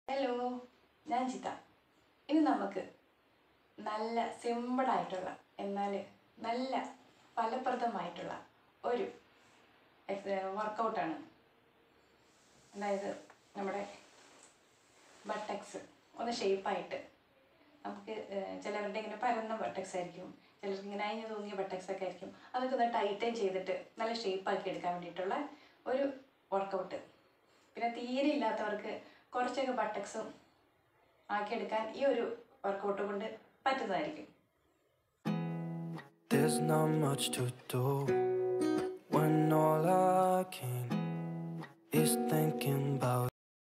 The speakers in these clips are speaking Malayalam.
ഹലോ ഞാൻ ചിത്ത ഇനി നമുക്ക് നല്ല സിമ്പിളായിട്ടുള്ള എന്നാൽ നല്ല ഫലപ്രദമായിട്ടുള്ള ഒരു വർക്കൗട്ടാണ് അതായത് നമ്മുടെ ബട്ടക്സ് ഒന്ന് ഷേപ്പായിട്ട് നമുക്ക് ഏഹ്, ചിലവരുടെ ഇങ്ങനെ പരന്ന ബട്ടക്സ് ആയിരിക്കും ചിലർക്ക് ഇങ്ങനെ അയഞ്ഞു തൂങ്ങിയ ബട്ടക്സ് ഒക്കെ ആയിരിക്കും അതൊക്കെ ഒന്ന് ടൈറ്റൻ ചെയ്തിട്ട് നല്ല ഷേപ്പാക്കി എടുക്കാൻ വേണ്ടിയിട്ടുള്ള ഒരു വർക്കൗട്ട് പിന്നെ തീരെ ഇല്ലാത്തവർക്ക് കുറച്ചൊക്കെ ബട്ടക്സും ആക്കിയെടുക്കാൻ ഈ ഒരു വർക്കൗട്ട് കൊണ്ട് പറ്റുന്നതായിരിക്കും There's not much to do when all I can is thinking about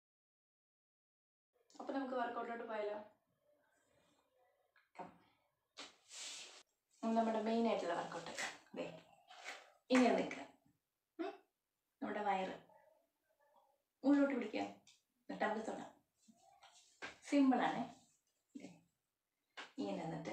അപ്പോൾ നമുക്ക് വർക്കൗട്ടിലോട്ട് പോയാലോ Come. നമ്മുടെ മെയിൻ ആയിട്ടുള്ള വർക്കൗട്ട് ദേ ഇങ്ങനെ നിൽക്കുക ഉം. നമ്മുടെ വയറ് മുകളിലോട്ട് പിടിക്കുക എന്നിട്ട് അവിടെ തൊടാം സിമ്പിളാണ് ഇങ്ങനെ എന്നിട്ട്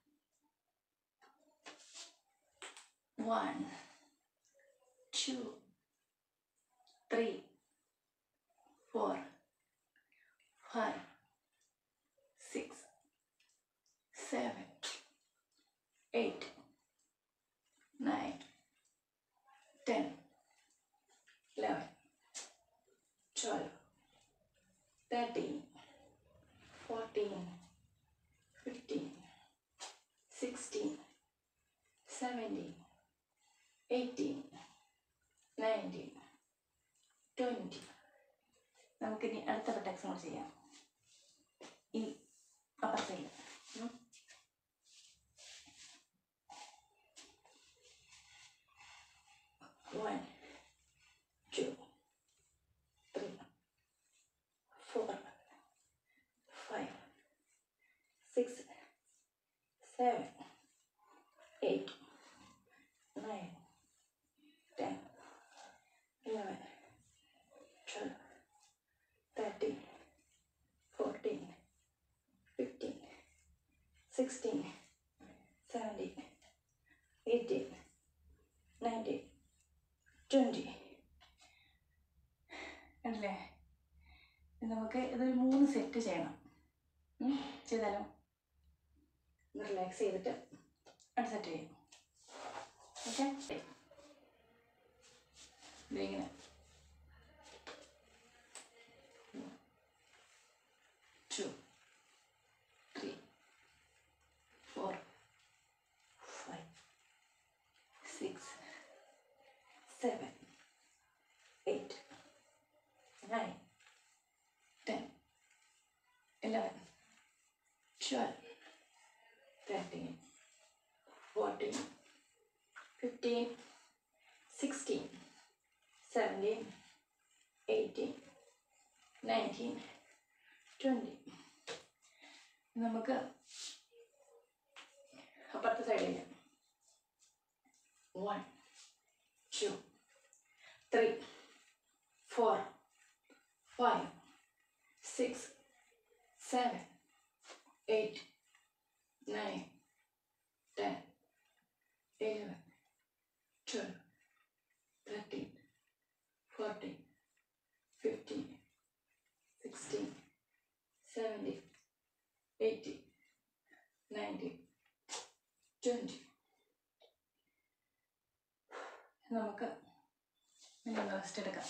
one two three four five, six, seven, eight, nine, ten, eleven, twelve, thirteen, fourteen, fifteen, sixteen, seventeen, eighteen, nineteen, twenty. നമുക്കിനി അടുത്ത ബട്ടക്സ് കൂടെ ചെയ്യാം ഈ upper side one two three four five six seven eight nine ten eleven twelve thirteen, fourteen, fifteen, sixteen, seventeen, eighteen, nineteen, twenty. അല്ലേ ഇനി നമുക്ക് ഇതൊരു മൂന്ന് സെറ്റ് ചെയ്യണം ഉം, ചെയ്താലോ ഒന്ന് റിലാക്സ് ചെയ്തിട്ട് അടുത്ത സെറ്റ് ചെയ്യാം ഓക്കെ ഇതിങ്ങനെ two, three, four, five, six, seven, eight, nine, ten, eleven, twelve, thirteen, fourteen, fifteen, sixteen, seventeen, eighteen, nineteen, twenty നമുക്ക് അപ്പുറത്തെ സൈഡിൽ one two three four five six seven eight nine ten eleven twelve thirteen fourteen fifteen sixteen seventy eighty ninety twenty നമുക്ക് ഇനി ഒന്ന് റെസ്റ്റ് എടുക്കാം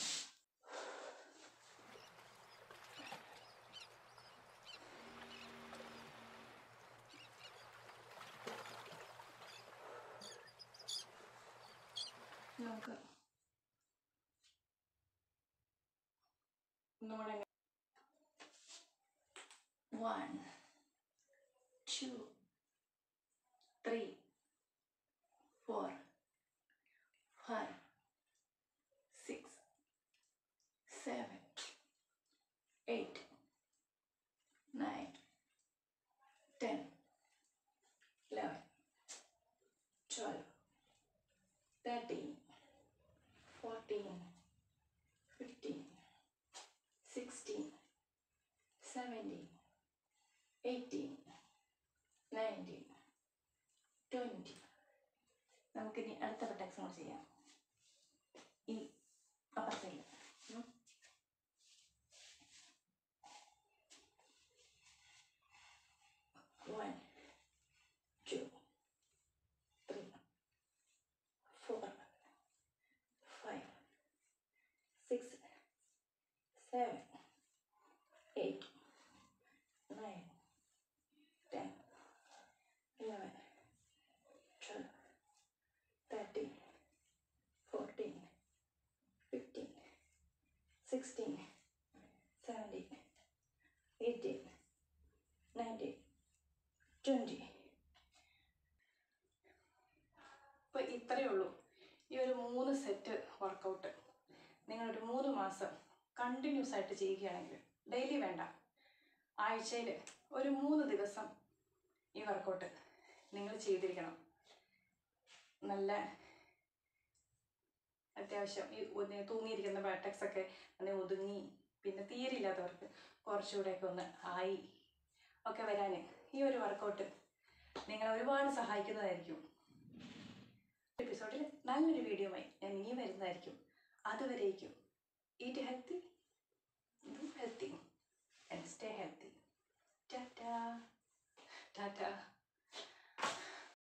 നമുക്ക് ഒന്നുകൂടെ One, two, three, four, five, six, seven, eight, nine, ten, eleven, twelve, thirteen, fourteen, fifteen, sixteen, seventeen, eighteen, nineteen, twenty. നമുക്കിനി അടുത്ത ബട്ടക്സ് കൂടെ ചെയ്യാം ഈ upper side seven eight nine ten eleven twelve thirteen fourteen fifteen sixteen seventeen eighteen nineteen twenty ഇപ്പോൾ ഇത്രയേ ഉള്ളൂ ഈ ഒരു മൂന്ന് സെറ്റ് വർക്കൗട്ട് നിങ്ങളൊരു മൂന്ന് മാസം കണ്ടിന്യൂസ് ആയിട്ട് ചെയ്യുകയാണെങ്കിൽ ഡെയിലി വേണ്ട ആഴ്ചയിൽ ഒരു മൂന്ന് ദിവസം ഈ വർക്കൗട്ട് നിങ്ങൾ ചെയ്തിരിക്കണം നല്ല അത്യാവശ്യം ഈ ഒന്ന് തൂങ്ങിയിരിക്കുന്ന ബാറ്റക്സ് ഒക്കെ ഒന്ന് ഒതുങ്ങി പിന്നെ തീരില്ലാത്തവർക്ക് കുറച്ചുകൂടെയൊക്കെ ഒന്ന് ആയി ഒക്കെ വരാൻ ഈ ഒരു വർക്കൗട്ട് നിങ്ങളെ ഒരുപാട് സഹായിക്കുന്നതായിരിക്കും എപ്പിസോഡിൽ നല്ലൊരു വീഡിയോയുമായി ഞാൻ ഇനിയും വരുന്നതായിരിക്കും അതുവരേക്കും ഈറ്റ് ഹെൽത്തി ഹെൽത്തി